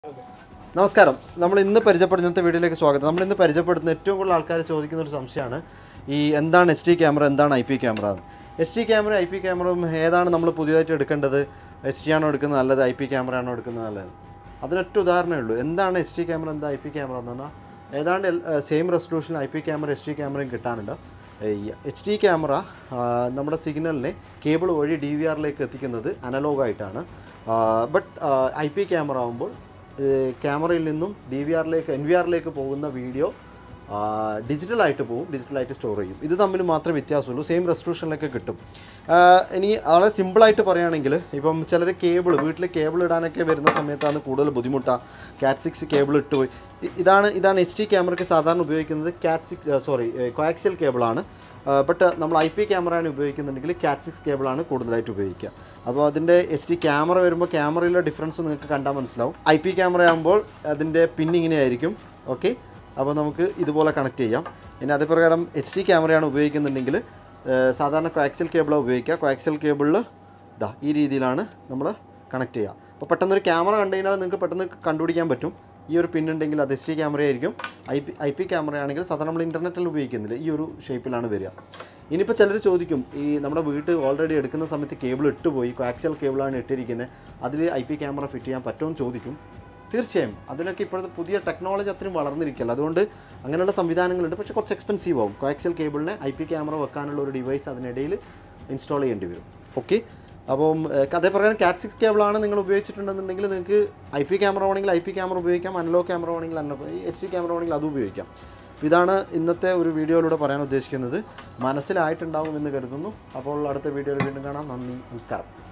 നമസ്കാരം നമ്മൾ ഇന്ന് പരിചയപ്പെടുന്ന ഇന്നത്തെ വീഡിയോയിലേക്ക് സ്വാഗതം നമ്മൾ ഇന്ന് പരിചയപ്പെടുന്ന ഏറ്റവും കൂടുതൽ ആൾക്കാർ ചോദിക്കുന്ന ഒരു സംശയമാണ് ഈ എന്താണ് എച്ച് ഡി ക്യാമറ എന്താണ് I P camera H D camera I P ക്യാമറയും ഏതാണ് നമ്മൾ പുതിയതായിട്ട് എടുക്കേണ്ടത് എച്ച് ഡി ആണോ എടുക്കുന്നത് നല്ലത് ഐ പി ക്യാമറ ആണോ എടുക്കുന്നത് നല്ലത് അതിനൊറ്റ ഉദാഹരണമേ ഉള്ളൂ എന്താണ് എച്ച് ഡി ക്യാമറ എന്താ ഐ പി ക്യാമറ എന്ന് പറഞ്ഞാൽ ഏതാണ്ട് same resolution I P camera H D ക്യാമറയും കിട്ടാനുണ്ട് എച്ച് ഡി ക്യാമറ നമ്മുടെ സിഗ്നലിനെ കേബിൾ വഴി ഡി വി ആറിലേക്ക് എത്തിക്കുന്നത് അനലോഗായിട്ടാണ് ബട്ട് ഐ പി ക്യാമറ ആകുമ്പോൾ ക്യാമറയിൽ നിന്നും ഡി വി ആറിലേക്ക് എൻ വി ആറിലേക്ക് പോകുന്ന വീഡിയോ ഡിജിറ്റലായിട്ട് പോകും ഡിജിറ്റലായിട്ട് സ്റ്റോർ ചെയ്യും ഇത് തമ്മിൽ മാത്രമേ വ്യത്യാസമുള്ളൂ സെയിം റെസൊല്യൂഷനിലൊക്കെ കിട്ടും ആ, ഇനി വളരെ സിമ്പിളായിട്ട് പറയുകയാണെങ്കിൽ ഇപ്പം ചിലർ കേബിൾ വീട്ടിൽ കേബിൾ ഇടാനൊക്കെ വരുന്ന സമയത്താണ് കൂടുതൽ ബുദ്ധിമുട്ടാണ് കാറ്റ് സിക്സ് കേബിൾ ഇട്ട് പോയി ഇ- ഇതാണ് ഇതാണ് എച്ച് ഡി ക്യാമറയ്ക്ക് സാധാരണ ഉപയോഗിക്കുന്നത് കാറ്റ് സിക്സ് സോറി കോയാക്സിയൽ കേബിളാണ് ബട്ട് നമ്മൾ ഐ പി ക്യാമറയാണ് ഉപയോഗിക്കുന്നുണ്ടെങ്കിൽ കാറ്റ് സിക്സ് കേബിളാണ് കൂടുതലായിട്ട് ഉപയോഗിക്കുക അപ്പോൾ അതിൻ്റെ എച്ച് ഡി ക്യാമറ വരുമ്പോൾ ക്യാമറയിലെ ഡിഫറൻസ് നിങ്ങൾക്ക് കണ്ടാൽ മനസ്സിലാവും ഐ പി ക്യാമറ ആകുമ്പോൾ അതിൻ്റെ പിൻ ഇങ്ങനെ ആയിരിക്കും ഓക്കെ അപ്പോൾ നമുക്ക് ഇതുപോലെ കണക്ട് ചെയ്യാം ഇനി അതേപ്രകാരം എച്ച് ഡി ക്യാമറയാണ് ഉപയോഗിക്കുന്നുണ്ടെങ്കിൽ ഏഹ്, സാധാരണ കോയാക്സിയൽ കേബിളാണ് ഉപയോഗിക്കുക കോയാക്സിയൽ കേബിളിൽ ഇതാ ഈ രീതിയിലാണ് നമ്മൾ കണക്ട് ചെയ്യുക അപ്പോൾ പെട്ടെന്നൊരു ക്യാമറ കണ്ടു കഴിഞ്ഞാൽ നിങ്ങൾക്ക് പെട്ടെന്ന് കണ്ടുപിടിക്കാൻ പറ്റും ഈ ഒരു പിൻ ഉണ്ടെങ്കിൽ അത് എച്ച് ഡി ക്യാമറ ആയിരിക്കും I P I P camera ആണെങ്കിൽ സാധാരണ നമ്മൾ ഇൻ്റർനെറ്റിൽ ഉപയോഗിക്കുന്നില്ല ഈ ഒരു ഷേപ്പിലാണ് വരിക ഇനിയിപ്പോൾ ചിലർ ചോദിക്കും ഈ നമ്മുടെ വീട്ട് ഓൾറെഡി എടുക്കുന്ന സമയത്ത് കേബിൾ ഇട്ടുപോയി കോയാക്സിയൽ കേബിളാണ് ഇട്ടിരിക്കുന്നത് അതിൽ ഐ പി ക്യാമറ ഫിറ്റ് ചെയ്യാൻ പറ്റുമെന്ന് ചോദിക്കും തീർച്ചയായും അതിനൊക്കെ ഇപ്പോഴത്തെ പുതിയ ടെക്നോളജി അത്രയും വളർന്നിരിക്കുകയല്ല അതുകൊണ്ട് അങ്ങനെയുള്ള സംവിധാനങ്ങളുണ്ട് പക്ഷേ കുറച്ച് എക്സ്പെൻസീവ് ആവും കോയാക്സിയൽ കേബിളിനെ ഐ പി ക്യാമറ വെക്കാനുള്ള ഒരു ഡിവൈസ് അതിനിടയിൽ ഇൻസ്റ്റാൾ ചെയ്യേണ്ടി വരും ഓക്കെ അപ്പം ഏഹ്, അതേപ്രകാരം കാറ്റ് സിക്സ് കേബിളാണ് നിങ്ങൾ ഉപയോഗിച്ചിട്ടുണ്ടെന്നുണ്ടെങ്കിൽ നിങ്ങൾക്ക് ഐ പി ക്യാമറ വേണമെങ്കിൽ ഐ പി ക്യാമറ ഉപയോഗിക്കാം അനലോ ക്യാമറ വേണമെങ്കിൽ അനലോ എച്ച് ഡി ക്യാമറ വേണമെങ്കിൽ അതും ഉപയോഗിക്കാം അപ്പോൾ ഇതാണ് ഇന്നത്തെ ഒരു വീഡിയോയിലൂടെ പറയാൻ ഉദ്ദേശിക്കുന്നത് മനസ്സിലായിട്ടുണ്ടാകും എന്ന് കരുതുന്നു അപ്പോൾ അടുത്ത വീഡിയോയിൽ വീണ്ടും കാണാം നന്ദി നമസ്കാരം